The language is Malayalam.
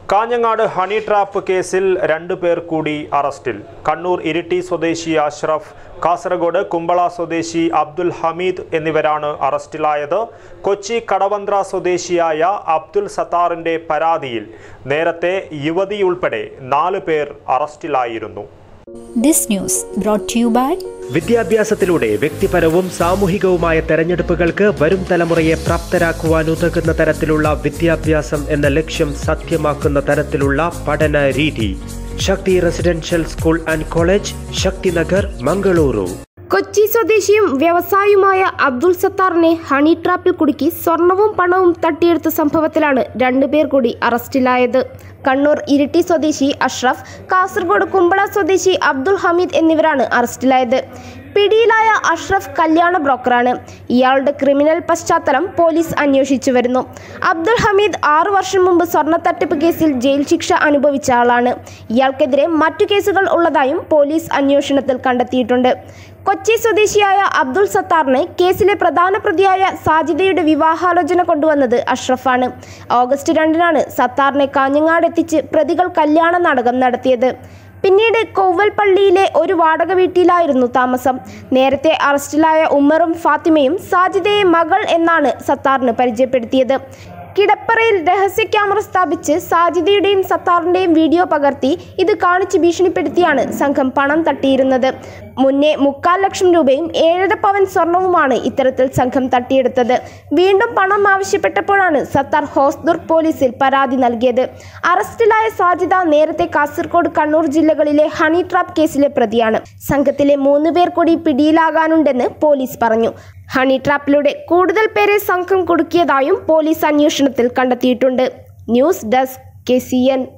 കാഞ്ഞങ്ങാട് ഹണി ട്രാപ്പ് കേസിൽ രണ്ടു പേർ കൂടി അറസ്റ്റിൽ കണ്ണൂർ ഇരിട്ടി സ്വദേശി അഷ്റഫ് കാസർഗോഡ് കുമ്പള സ്വദേശി അബ്ദുൽ ഹമീദ് എന്നിവരാണ് അറസ്റ്റിലായത് കൊച്ചി കടവന്ത്ര സ്വദേശിയായ അബ്ദുൽ സത്താറിന്റെ പരാതിയിൽ നേരത്തെ യുവതിയുൾപ്പെടെ നാല് പേർ അറസ്റ്റിലായിരുന്നു This news brought to you by വിദ്യാഭ്യാസത്തിലൂടെ വ്യക്തിപരവും സാമൂഹികവുമായ തെരഞ്ഞെടുപ്പുകൾക്ക് വരും തലമുറയെ പ്രാപ്തരാക്കുവാൻ ഉതകുന്ന തരത്തിലുള്ള വിദ്യാഭ്യാസം എന്ന ലക്ഷ്യം സത്യമാക്കുന്ന തരത്തിലുള്ള പഠന രീതി Shakthi residential school and college Shakthinagar Mangaluru Kochi സ്വദേശിയും വ്യവസായിയുമായ അബ്ദുൾ സത്താറിനെ ഹണി ട്രാപ്പിൽ കുടുക്കി സ്വർണവും പണവും തട്ടിയെടുത്ത സംഭവത്തിലാണ് രണ്ടുപേർ കൂടി അറസ്റ്റിലായത് കണ്ണൂർ ഇരിട്ടി സ്വദേശി അഷ്റഫ് കാസർഗോഡ് കുമ്പള സ്വദേശി അബ്ദുൾ ഹമീദ് എന്നിവരാണ് അറസ്റ്റിലായത് പിടിയിലായ അഷ്റഫ് കല്യാണ ബ്രോക്കറാണ് ഇയാളുടെ ക്രിമിനൽ പശ്ചാത്തലം പോലീസ് അന്വേഷിച്ചു വരുന്നു അബ്ദുൾ ഹമീദ് ആറു വർഷം മുമ്പ് സ്വർണ്ണ തട്ടിപ്പ് കേസിൽ ജയിൽ ശിക്ഷ അനുഭവിച്ച ആളാണ് ഇയാൾക്കെതിരെ മറ്റു കേസുകൾ ഉള്ളതായും പോലീസ് അന്വേഷണത്തിൽ കണ്ടെത്തിയിട്ടുണ്ട് കൊച്ചി സ്വദേശിയായ അബ്ദുൾ സത്താറിന് കേസിലെ പ്രധാന പ്രതിയായ സാജിദയുടെ വിവാഹാലോചന കൊണ്ടുവന്നത് അഷ്റഫാണ് ഓഗസ്റ്റ് രണ്ടിനാണ് സത്താറിനെ കാഞ്ഞങ്ങാട് എത്തിച്ച് പ്രതികൾ കല്യാണ നാടകം നടത്തിയത് പിന്നീട് കൊവ്വൽപ്പള്ളിയിലെ ഒരു വാടക വീട്ടിലായിരുന്നു താമസം നേരത്തെ അറസ്റ്റിലായ ഉമ്മറും ഫാത്തിമയും സാജിദയെ മകൾ എന്നാണ് സത്താറിന് പരിചയപ്പെടുത്തിയത് കിടപ്പറയിൽ രഹസ്യ ക്യാമറ സ്ഥാപിച്ച് സാജിദയുടെയും സത്താറിന്റെയും വീഡിയോ പകർത്തി ഇത് കാണിച്ച് ഭീഷണിപ്പെടുത്തിയാണ് സംഘം പണം തട്ടിയിരുന്നത് മുന്നേ മുക്കാൽ ലക്ഷം രൂപയും ഏഴര പവൻ സ്വർണവുമാണ് ഇത്തരത്തിൽ സംഘം തട്ടിയെടുത്തത് വീണ്ടും പണം ആവശ്യപ്പെട്ടപ്പോഴാണ് സത്താർ ഹോസ്ദുർ പോലീസിൽ പരാതി നൽകിയത് അറസ്റ്റിലായ സാജിദ നേരത്തെ കാസർഗോഡ് കണ്ണൂർ ജില്ലകളിലെ ഹണി ട്രാപ്പ് കേസിലെ പ്രതിയാണ് സംഘത്തിലെ മൂന്ന് പേർ കൂടി പിടിയിലാകാനുണ്ടെന്ന് പോലീസ് പറഞ്ഞു ഹണി ട്രാപ്പിലൂടെ കൂടുതൽ പേരെ സംഘം കുടുക്കിയതായും പോലീസ് അന്വേഷണത്തിൽ കണ്ടെത്തിയിട്ടുണ്ട് ന്യൂസ് ഡെസ്ക് കെ